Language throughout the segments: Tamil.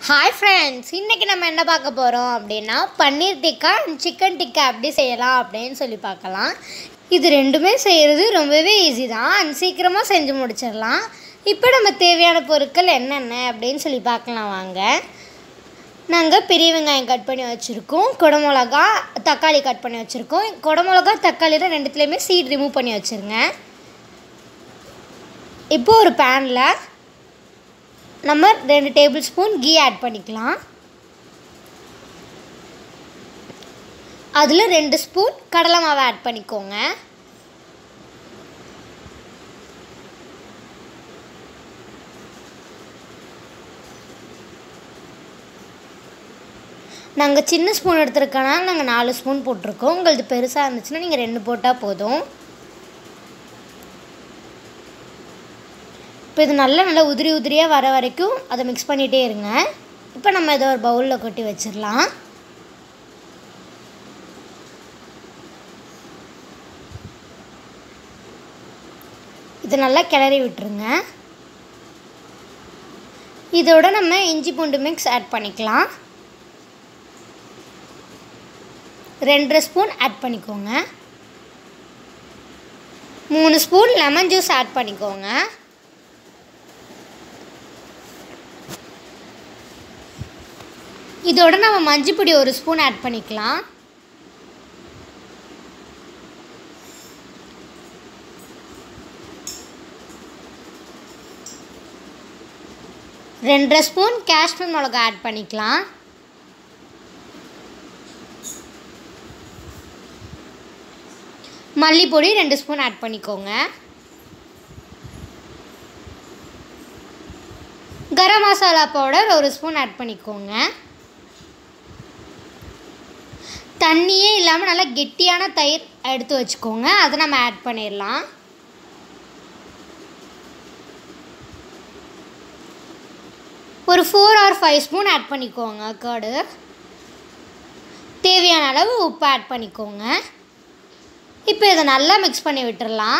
ஹாய் ஃப்ரெண்ட்ஸ் இன்றைக்கி நம்ம என்ன பார்க்க போகிறோம் அப்படின்னா பன்னீர் டிக்கா சிக்கன் டிக்கா எப்படி செய்யலாம் அப்படின்னு சொல்லி பார்க்கலாம் இது ரெண்டுமே செய்கிறது ரொம்பவே ஈஸி தான் and சீக்கிரமாக செஞ்சு முடிச்சிடலாம் இப்போ நம்ம தேவையான பொருட்கள் என்னென்ன அப்படின்னு சொல்லி பார்க்கலாம் வாங்க நாங்கள் பெரிய வெங்காயம் கட் பண்ணி வச்சுருக்கோம் குடமிளகா தக்காளி கட் பண்ணி வச்சுருக்கோம் குடமிளகா தக்காளியில் ரெண்டுத்துலேயுமே சீட் ரிமூவ் பண்ணி வச்சுருங்க இப்போ ஒரு பேனில் நம்ம ரெண்டு டேபிள் ஸ்பூன் கீ ஆட் பண்ணிக்கலாம் அதில் ரெண்டு ஸ்பூன் கடலை மாவு ஆட் பண்ணிக்கோங்க நாங்கள் சின்ன ஸ்பூன் எடுத்துருக்கனால நாங்கள் நாலு ஸ்பூன் போட்டிருக்கோம் உங்களது பெருசாக இருந்துச்சுன்னா நீங்கள் ரெண்டு போட்டால் போதும் இப்போ இது நல்லா நல்லா உதிரி உதிரியாக வர வரைக்கும் அதை மிக்ஸ் பண்ணிகிட்டே இருங்க இப்போ நம்ம இதை ஒரு பவுலில் கொட்டி வச்சிடலாம் இது நல்லா கிளறி விட்டுருங்க இதோட நம்ம இஞ்சி பூண்டு மிக்ஸ் ஆட் பண்ணிக்கலாம் ரெண்டரை ஸ்பூன் ஆட் பண்ணிக்கோங்க மூணு ஸ்பூன் லெமன் ஜூஸ் ஆட் பண்ணிக்கோங்க இதோட நம்ம மஞ்சப்பொடி ஒரு ஸ்பூன் ஆட் பண்ணிக்கலாம் ரெண்டரை ஸ்பூன் காஷ்மீர் மிளகா ஆட் பண்ணிக்கலாம் மல்லிப்பொடி ரெண்டு ஸ்பூன் ஆட் பண்ணிக்கோங்க கரம் மசாலா பவுடர் ஒரு ஸ்பூன் ஆட் பண்ணிக்கோங்க தண்ணியே இல்லாமல் நல்லா கெட்டியான தயிர் எடுத்து வச்சுக்கோங்க அதை நம்ம ஆட் பண்ணிடலாம் ஒரு four or five spoon add பண்ணிக்கோங்க கர்டு தேவையான அளவு உப்பு ஆட் பண்ணிக்கோங்க இப்போ இதை நல்லா மிக்ஸ் பண்ணி விட்டுறலாம்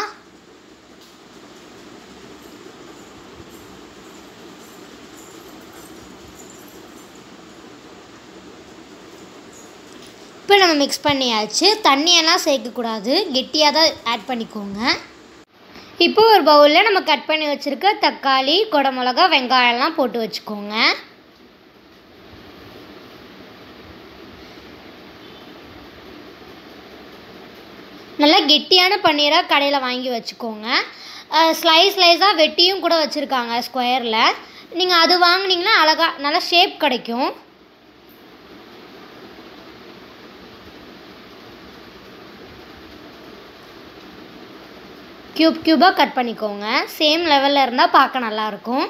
இப்போ நம்ம மிக்ஸ் பண்ணியாச்சு தண்ணியெல்லாம் சேர்க்கக்கூடாது கெட்டியாக தான் ஆட் பண்ணிக்கோங்க இப்போ ஒரு பவுலில் நம்ம கட் பண்ணி வச்சுருக்க தக்காளி குடமிளகா வெங்காயம்லாம் போட்டு வச்சுக்கோங்க நல்லா கெட்டியான பன்னீராக கடையில் வாங்கி வச்சுக்கோங்க ஸ்லைஸ் ஸ்லைஸாக வெட்டியும் கூட வச்சுருக்காங்க ஸ்கொயரில் நீங்கள் அது வாங்கினீங்கன்னா அழகாக நல்லா ஷேப் கிடைக்கும் க்யூப் க்யூபாக கட் பண்ணிக்கோங்க சேம் லெவலில் இருந்தால் பார்க்க நல்லாயிருக்கும்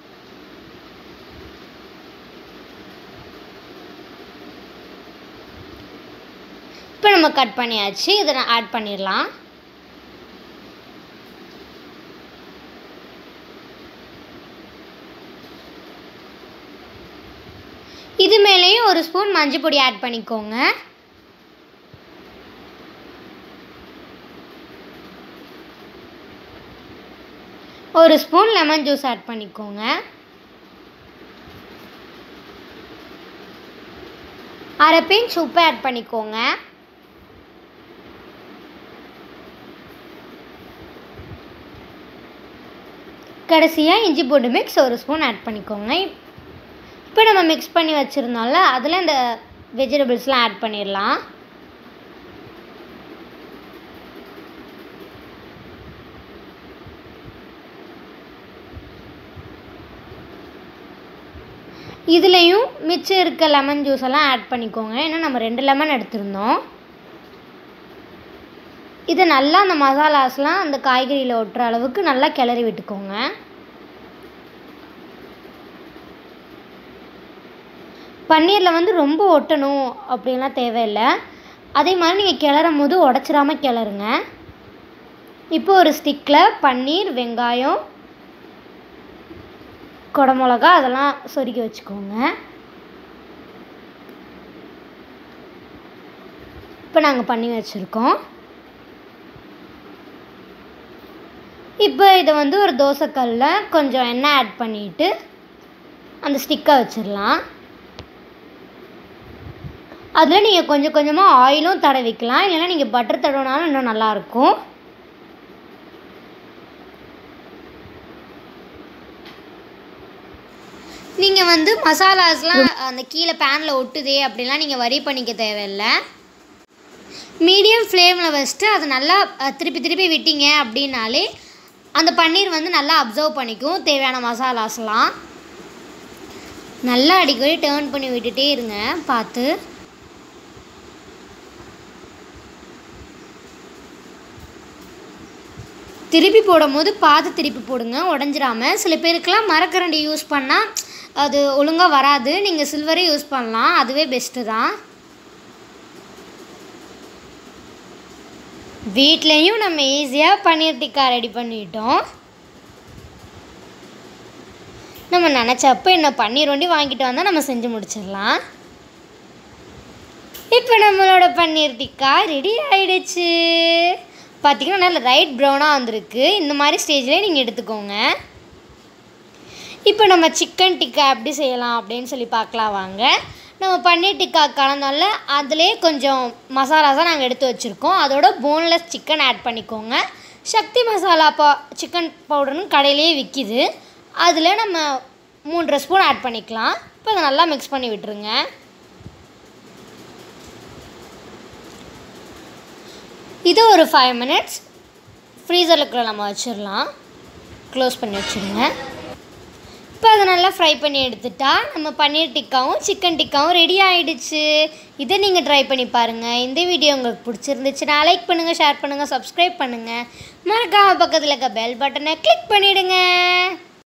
இப்போ நம்ம கட் பண்ணியாச்சு இதை நான் ஆட் பண்ணிடலாம் இது மேலேயும் ஒரு ஸ்பூன் மஞ்சள் பொடி ஆட் பண்ணிக்கோங்க ஒரு ஸ்பூன் லெமன் ஜூஸ் ஆட் பண்ணிக்கோங்க அரை பிஞ்ச் உப்பு ஆட் பண்ணிக்கோங்க கடைசியாக இஞ்சி பூண்டு மிக்ஸ் ஒரு ஸ்பூன் ஆட் பண்ணிக்கோங்க இப்போ நம்ம மிக்ஸ் பண்ணி வச்சுருந்தோம்ல அதில் இந்த வெஜிடபிள்ஸ்லாம் ஆட் பண்ணிடலாம் இதுலேயும் மிச்சம் இருக்க லெமன் ஜூஸ் எல்லாம் ஆட் பண்ணிக்கோங்க ஏன்னா நம்ம ரெண்டு லெமன் எடுத்திருந்தோம் இது நல்லா அந்த மசாலாஸ்லாம் அந்த காய்கறியில் ஒட்டுற அளவுக்கு நல்லா கிளறி விட்டுக்கோங்க பன்னீரில் வந்து ரொம்ப ஒட்டணும் அப்படின்லாம் தேவையில்லை அதே மாதிரி நீங்கள் கிளறும் போது உடச்சிடாம கிளறுங்க இப்போ ஒரு ஸ்டிக்கில் பன்னீர் வெங்காயம் குடமிளகா அதெல்லாம் சொருக்கி வச்சுக்கோங்க இப்போ நாங்கள் பண்ணி வச்சுருக்கோம் இப்போ இதை வந்து ஒரு தோசைக்கல்லில் கொஞ்சம் எண்ணெய் ஆட் பண்ணிவிட்டு அந்த ஸ்டிக்கை வச்சிடலாம் அதில் நீங்கள் கொஞ்சம் கொஞ்சமாக ஆயிலும் தடவிக்கலாம் இல்லைன்னா நீங்கள் பட்டர் தடவினாலும் இன்னும் நல்லாயிருக்கும் நீங்கள் வந்து மசாலாஸ்லாம் அந்த கீழே பேனில் ஒட்டுதே அப்படிலாம் நீங்கள் வரி பண்ணிக்க தேவையில்லை மீடியம் ஃப்ளேமில் வச்சுட்டு அதை நல்லா அஹ், திருப்பி திருப்பி விட்டீங்க அப்படின்னாலே அந்த பன்னீர் வந்து நல்லா அப்சர்வ் பண்ணிக்கும் தேவையான மசாலாஸ்லாம் நல்லா அடிக்கடி டேர்ன் பண்ணி விட்டுட்டே இருங்க பார்த்து திருப்பி போடும்போது பார்த்து திருப்பி போடுங்க உடஞ்சிராம சில பேருக்கெல்லாம் மரக்கரண்டி யூஸ் பண்ணால் அது ஒழுங்காக வராது நீங்கள் சில்வரே யூஸ் பண்ணலாம் அதுவே பெஸ்ட்டு தான் வீட்லேயும் நம்ம ஈஸியாக பன்னீர் டிக்கா ரெடி பண்ணிட்டோம் நம்ம நினச்சப்ப என்ன பன்னீர் வண்டி வாங்கிட்டு வந்தால் நம்ம செஞ்சு முடிச்சிடலாம் இப்போ நம்மளோட பன்னீர் டிக்கா ரெடி ஆயிடுச்சு பார்த்தீங்கன்னா நல்ல ரைட் ப்ரௌனாக வந்திருக்கு இந்த மாதிரி ஸ்டேஜ்லேயே நீங்கள் எடுத்துக்கோங்க இப்போ நம்ம சிக்கன் டிக்கா எப்படி செய்யலாம் அப்படின்னு சொல்லி பார்க்கலாம் வாங்க நம்ம பன்னீர் டிக்கா கலந்தால அதிலே கொஞ்சம் மசாலா தான் நாங்கள் எடுத்து வச்சுருக்கோம் அதோட போன்லெஸ் சிக்கன் ஆட் பண்ணிக்கோங்க சக்தி மசாலா பா சிக்கன் பவுடர்னு கடையிலேயே விற்கிது அதில் நம்ம மூன்றரை ஸ்பூன் ஆட் பண்ணிக்கலாம் இப்போ அதை நல்லா மிக்ஸ் பண்ணி விட்டுருங்க இது ஒரு ஃபைவ் மினிட்ஸ் ஃப்ரீசருக்குள்ள நம்ம வச்சிடலாம் க்ளோஸ் பண்ணி வச்சுருங்க இப்போ அதை நல்லா ஃப்ரை பண்ணி எடுத்துட்டா நம்ம பன்னீர் டிக்காவும் சிக்கன் டிக்காவும் ரெடி ஆயிடுச்சு இதை நீங்கள் ட்ரை பண்ணி பாருங்கள் இந்த வீடியோ உங்களுக்கு பிடிச்சிருந்துச்சுன்னா லைக் பண்ணுங்கள் ஷேர் பண்ணுங்கள் சப்ஸ்கிரைப் பண்ணுங்கள் மறக்காம பக்கத்தில் இருக்க பெல் பட்டனை கிளிக் பண்ணிவிடுங்க